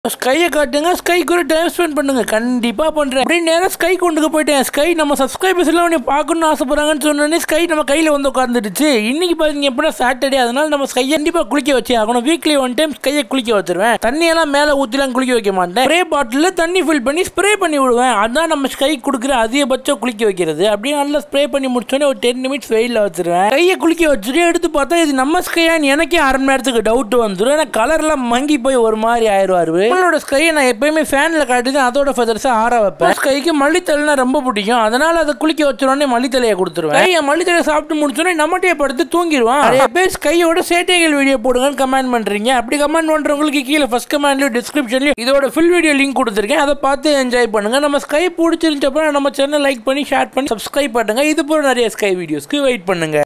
ஸ்கையை காட்டுங்க ஸ்கை கூட time spend பண்ணுங்க கண்டிப்பா பண்றேன் அப்படியே நேரம் ஸ்கை கொண்டுக்கு போயிட்டேன் ஸ்கை நம்ம சப்ஸ்கிரைபர்ஸ் எல்லாம் உன்னை பார்க்கணும்னு ஆசைப்படுறாங்கன்னு சொன்னோடனே ஸ்கை நம்ம கையில வந்து உட்காந்துடுச்சு இன்னைக்கு பாத்தீங்க எப்படின்னா சாட்டர்டே அதனால நம்ம ஸ்கை கண்டிப்பா குளிக்க வச்சே ஆகணும் வீக்லி ஒன் டைம் ஸ்கையை குளிக்க வச்சிருவேன் தண்ணியெல்லாம் மேல ஊத்திலாம் குளிக்க வைக்க மாட்டேன் ஸ்ப்ரே பாட்டில் தண்ணி ஃபில் பண்ணி ஸ்ப்ரே பண்ணி விடுவேன் அதான் நம்ம ஸ்கை கொடுக்குற அதிகபட்சம் குளிக்க வைக்கிறது அப்படியே நல்லா ஸ்ப்ரே பண்ணி முடிச்சோடனே ஒரு டென் நிமிட்ஸ் வெயிலில் வச்சிருவேன் கையை குளிக்க வச்சுட்டு எடுத்து பார்த்தா இது நம்ம ஸ்கையான்னு எனக்கே அரை மணி நேரத்துக்கு டவுட் வந்துடும் ஏன்னா கலர்லாம் மங்கி போய் ஒரு மாதிரி ஆயிடுவாரு நம்மளோட ஸ்கையை நான் எப்பயுமே ஃபேனில் காட்டி தான் அதோட ஃபெதர்ஸை ஆற வைப்பேன் ஸ்கைக்கு மல்லித்தலைனா ரொம்ப பிடிக்கும் அதனால அதை குளிக்க வச்சிடனே மல்லித்தலையை கொடுத்துருவேன் கையை மல்லித்தலையை சாப்பிட்டு முடிச்சோடனே நம்மட்டே படுத்து தூங்கிடுவான் நிறைய பேர் ஸ்கையோட சேட்டைகள் வீடியோ போடுங்கன்னு கமெண்ட் பண்றீங்க அப்படி கமெண்ட் பண்றவங்களுக்கு கீழே ஃபர்ஸ்ட் கமெண்ட்லயும் டிஸ்கிரிப்ஷன்லயும் இதோட ஃபுல் வீடியோ லிங்க் கொடுத்துருக்கேன் அதை பார்த்து என்ஜாய் பண்ணுங்க நம்ம ஸ்கை பிடிச்சிருந்துச்சப்ப நம்ம சேனல் லைக் பண்ணி ஷேர் பண்ணி சப்ஸ்கிரைப் பண்ணுங்க இது போல நிறைய ஸ்கை வீடியோஸ்க்கு வெயிட் பண்ணுங்க